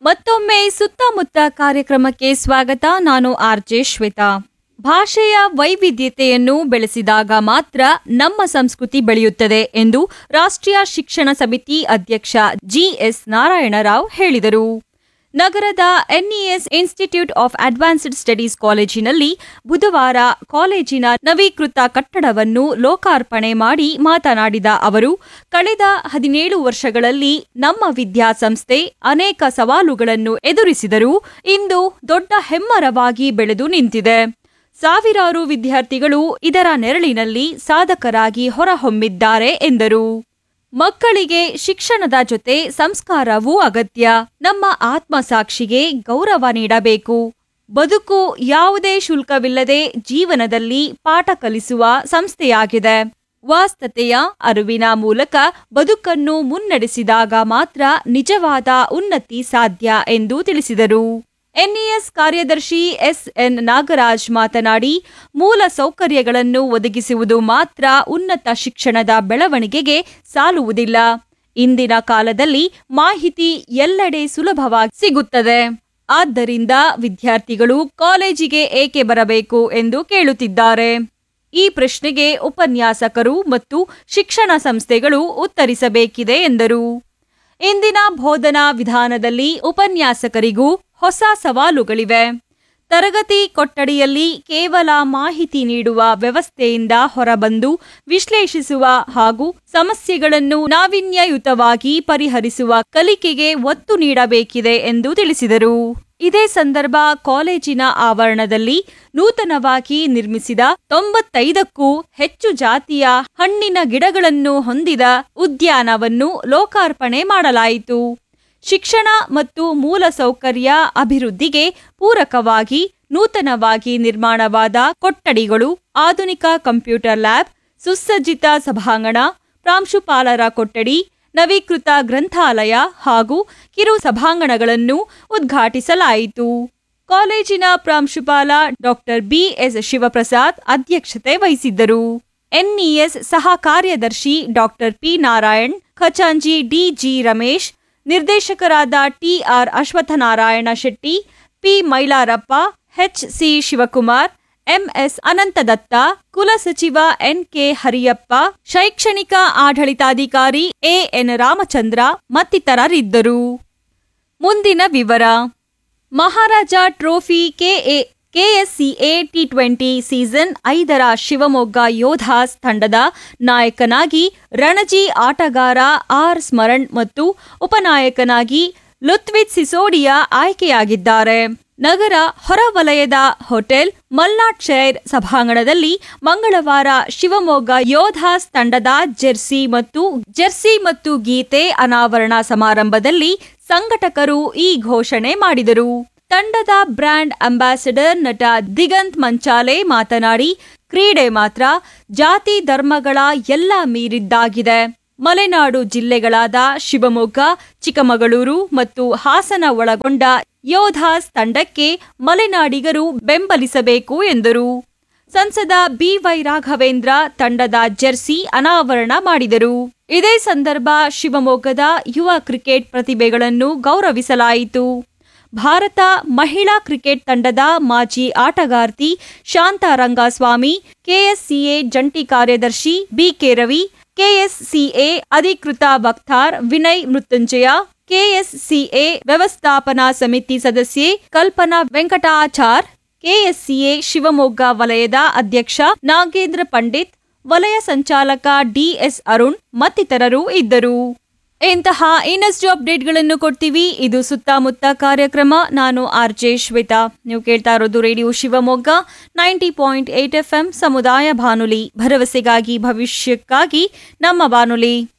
ಮತ್ತೊಮ್ಮೆ ಸುತ್ತಮುತ್ತ ಕಾರ್ಯಕ್ರಮಕ್ಕೆ ಸ್ವಾಗತ ನಾನು ಆರ್ಜೆ ಶ್ವೇತಾ ಭಾಷೆಯ ವೈವಿಧ್ಯತೆಯನ್ನು ಬೆಳೆಸಿದಾಗ ಮಾತ್ರ ನಮ್ಮ ಸಂಸ್ಕೃತಿ ಬೆಳೆಯುತ್ತದೆ ಎಂದು ರಾಷ್ಟ್ರೀಯ ಶಿಕ್ಷಣ ಸಮಿತಿ ಅಧ್ಯಕ್ಷ ಜಿಎಸ್ ನಾರಾಯಣರಾವ್ ಹೇಳಿದರು ನಗರದ NES institute of advanced studies ಕಾಲೇಜಿನಲ್ಲಿ ಬುಧವಾರ ಕಾಲೇಜಿನ ನವೀಕೃತ ಕಟ್ಟಡವನ್ನು ಲೋಕಾರ್ಪಣೆ ಮಾಡಿ ಮಾತನಾಡಿದ ಅವರು ಕಳೆದ ಹದಿನೇಳು ವರ್ಷಗಳಲ್ಲಿ ನಮ್ಮ ವಿದ್ಯಾಸಂಸ್ಥೆ ಅನೇಕ ಸವಾಲುಗಳನ್ನು ಎದುರಿಸಿದರೂ ಇಂದು ದೊಡ್ಡ ಹೆಮ್ಮರವಾಗಿ ಬೆಳೆದು ನಿಂತಿದೆ ಸಾವಿರಾರು ವಿದ್ಯಾರ್ಥಿಗಳು ಇದರ ನೆರಳಿನಲ್ಲಿ ಸಾಧಕರಾಗಿ ಹೊರಹೊಮ್ಮಿದ್ದಾರೆ ಎಂದರು ಮಕ್ಕಳಿಗೆ ಶಿಕ್ಷಣದ ಜೊತೆ ಸಂಸ್ಕಾರವೂ ಅಗತ್ಯ ನಮ್ಮ ಆತ್ಮಸಾಕ್ಷಿಗೆ ಗೌರವ ನೀಡಬೇಕು ಬದುಕು ಯಾವುದೇ ಶುಲ್ಕವಿಲ್ಲದೆ ಜೀವನದಲ್ಲಿ ಪಾಠ ಕಲಿಸುವ ಸಂಸ್ಥೆಯಾಗಿದೆ ವಾಸ್ತತೆಯ ಅರಿವಿನ ಮೂಲಕ ಬದುಕನ್ನು ಮುನ್ನಡೆಸಿದಾಗ ಮಾತ್ರ ನಿಜವಾದ ಉನ್ನತಿ ಸಾಧ್ಯ ಎಂದು ತಿಳಿಸಿದರು ಎನ್ಇಎಸ್ ಕಾರ್ಯದರ್ಶಿ ಎಸ್ಎನ್ ನಾಗರಾಜ್ ಮಾತನಾಡಿ ಮೂಲ ಸೌಕರ್ಯಗಳನ್ನು ಒದಗಿಸುವುದು ಮಾತ್ರ ಉನ್ನತ ಶಿಕ್ಷಣದ ಬೆಳವಣಿಗೆಗೆ ಸಾಲುವುದಿಲ್ಲ ಇಂದಿನ ಕಾಲದಲ್ಲಿ ಮಾಹಿತಿ ಎಲ್ಲೆಡೆ ಸುಲಭವಾಗಿ ಸಿಗುತ್ತದೆ ಆದ್ದರಿಂದ ವಿದ್ಯಾರ್ಥಿಗಳು ಕಾಲೇಜಿಗೆ ಏಕೆ ಬರಬೇಕು ಎಂದು ಕೇಳುತ್ತಿದ್ದಾರೆ ಈ ಪ್ರಶ್ನೆಗೆ ಉಪನ್ಯಾಸಕರು ಮತ್ತು ಶಿಕ್ಷಣ ಸಂಸ್ಥೆಗಳು ಉತ್ತರಿಸಬೇಕಿದೆ ಎಂದರು ಇಂದಿನ ಬೋಧನಾ ವಿಧಾನದಲ್ಲಿ ಉಪನ್ಯಾಸಕರಿಗೂ ಹೊಸ ಸವಾಲುಗಳಿವೆ ತರಗತಿ ಕೊಠಡಿಯಲ್ಲಿ ಕೇವಲ ಮಾಹಿತಿ ನೀಡುವ ವ್ಯವಸ್ಥೆಯಿಂದ ಹೊರಬಂದು ವಿಶ್ಲೇಷಿಸುವ ಹಾಗೂ ಸಮಸ್ಯೆಗಳನ್ನು ನಾವೀನ್ಯಯುತವಾಗಿ ಪರಿಹರಿಸುವ ಕಲಿಕೆಗೆ ಒತ್ತು ನೀಡಬೇಕಿದೆ ಎಂದು ತಿಳಿಸಿದರು ಇದೇ ಸಂದರ್ಭ ಕಾಲೇಜಿನ ಆವರಣದಲ್ಲಿ ನೂತನವಾಗಿ ನಿರ್ಮಿಸಿದ ತೊಂಬತ್ತೈದಕ್ಕೂ ಹೆಚ್ಚು ಜಾತಿಯ ಹಣ್ಣಿನ ಗಿಡಗಳನ್ನು ಹೊಂದಿದ ಉದ್ಯಾನವನ್ನು ಲೋಕಾರ್ಪಣೆ ಮಾಡಲಾಯಿತು ಶಿಕ್ಷಣ ಮತ್ತು ಮೂಲಸೌಕರ್ಯ ಅಭಿವೃದ್ಧಿಗೆ ಪೂರಕವಾಗಿ ನೂತನವಾಗಿ ನಿರ್ಮಾಣವಾದ ಕೊಠಡಿಗಳು ಆಧುನಿಕ ಕಂಪ್ಯೂಟರ್ ಲ್ಯಾಬ್ ಸುಸಜ್ಜಿತ ಸಭಾಂಗಣ ಪ್ರಾಂಶುಪಾಲರ ಕೊಠಡಿ ನವೀಕೃತ ಗ್ರಂಥಾಲಯ ಹಾಗೂ ಕಿರು ಸಭಾಂಗಣಗಳನ್ನು ಉದ್ಘಾಟಿಸಲಾಯಿತು ಕಾಲೇಜಿನ ಪ್ರಾಂಶುಪಾಲ ಡಾಕ್ಟರ್ ಬಿಎಸ್ ಶಿವಪ್ರಸಾದ್ ಅಧ್ಯಕ್ಷತೆ ವಹಿಸಿದ್ದರು ಎನ್ಇಎಸ್ ಸಹ ಕಾರ್ಯದರ್ಶಿ ಡಾಕ್ಟರ್ ಪಿ ನಾರಾಯಣ್ ಖಚಾಂಜಿ ಡಿಜಿ ರಮೇಶ್ ನಿರ್ದೇಶಕರಾದ TR Ashwathanarayana Shetty P Mylarappa H C Shivakumar MS Ananthadatta ಕುಲಸಚಿವ ಎನ್ಕೆ ಹರಿಯಪ್ಪ ಶೈಕ್ಷಣಿಕ ಆಡಳಿತಾಧಿಕಾರಿ ಎಎನ್ ರಾಮಚಂದ್ರ ಮತ್ತಿತರರಿದ್ದರು ಮುಂದಿನ ವಿವರ Maharaja trophy KA KSCA T twenty season ಐದರ ಶಿವಮೊಗ್ಗ ಯೋಧಾಸ್ ತಂಡದ ನಾಯಕನಾಗಿ ರಣಜಿ ಆಟಗಾರ ಆರ್ ಸ್ಮರಣ್ ಮತ್ತು ಉಪನಾಯಕನಾಗಿ ಲುತ್ವಿತ್ ಸಿಸೋಡಿಯಾ ಆಯ್ಕೆಯಾಗಿದ್ದಾರೆ ನಗರ ಹೊರವಲಯದ ಹೋಟೆಲ್ ಮಲ್ನಾಡ್ ಶೈರ್ ಸಭಾಂಗಣದಲ್ಲಿ ಮಂಗಳವಾರ ಶಿವಮೊಗ್ಗ ಯೋಧಾಸ್ ತಂಡದ ಜೆರ್ಸಿ ಮತ್ತು ಜೆರ್ಸಿ ಮತ್ತು ಗೀತೆ ಅನಾವರಣ ಸಮಾರಂಭದಲ್ಲಿ ಸಂಘಟಕರು ಈ ಘೋಷಣೆ ಮಾಡಿದರು ತಂಡದ ಬ್ರ್ಯಾಂಡ್ ಅಂಬಾಸಿಡರ್ ನಟ ದಿಗಂತ್ ಮಂಚಾಲೆ ಮಾತನಾಡಿ ಕ್ರೀಡೆ ಮಾತ್ರ ಜಾತಿ ಧರ್ಮಗಳ ಎಲ್ಲ ಮೀರಿದ್ದಾಗಿದೆ ಮಲೆನಾಡು ಜಿಲ್ಲೆಗಳಾದ ಶಿವಮೊಗ್ಗ ಚಿಕ್ಕಮಗಳೂರು ಮತ್ತು ಹಾಸನ ಒಳಗೊಂಡ ಯೋಧಾಸ್ ತಂಡಕ್ಕೆ ಮಲೆನಾಡಿಗರು ಬೆಂಬಲಿಸಬೇಕು ಎಂದರು ಸಂಸದ ಬಿವೈ ರಾಘವೇಂದ್ರ ತಂಡದ ಜೆರ್ಸಿ ಅನಾವರಣ ಮಾಡಿದರು ಇದೇ ಸಂದರ್ಭ ಶಿವಮೊಗ್ಗದ ಯುವ ಕ್ರಿಕೆಟ್ ಪ್ರತಿಭೆಗಳನ್ನು ಗೌರವಿಸಲಾಯಿತು ಭಾರತ ಮಹಿಳಾ ಕ್ರಿಕೆಟ್ ತಂಡದ ಮಾಜಿ ಆಟಗಾರ್ತಿ ಶಾಂತಾ ರಂಗಸ್ವಾಮಿ ಕೆಎಸ್ಸಿಎ ಜಂಟಿ ಕಾರ್ಯದರ್ಶಿ ಬಿಕೆ ರವಿ ಕೆಎಸ್ಸಿಎ ಅಧಿಕೃತ ವಕ್ತಾರ್ ವಿನಯ್ ಮೃತ್ಯುಂಜಯ ಕೆಎಸ್ಸಿಎ ವ್ಯವಸ್ಥಾಪನಾ ಸಮಿತಿ ಸದಸ್ಯೆ ಕಲ್ಪನಾ ವೆಂಕಟಾಚಾರ್ ಕೆಎಸ್ಸಿಎ ಶಿವಮೊಗ್ಗ ವಲಯದ ಅಧ್ಯಕ್ಷ ನಾಗೇಂದ್ರ ಪಂಡಿತ್ ವಲಯ ಸಂಚಾಲಕ ಡಿಎಸ್ ಅರುಣ್ ಮತ್ತಿತರರು ಇದ್ದರು ಇಂತಹ ಇನ್ನಷ್ಟು ಅಪ್ಡೇಟ್ಗಳನ್ನು ಕೊಡ್ತೀವಿ ಇದು ಸುತ್ತಮುತ್ತ ಕಾರ್ಯಕ್ರಮ ನಾನು ಆರ್ ಜೆ ಶ್ವೇತಾ ನೀವು ಕೇಳ್ತಾ ಇರೋದು radio Shivamogga ninety point eight F M ಸಮುದಾಯ ಬಾನುಲಿ ಭರವಸೆಗಾಗಿ ಭವಿಷ್ಯಕ್ಕಾಗಿ ನಮ್ಮ ಬಾನುಲಿ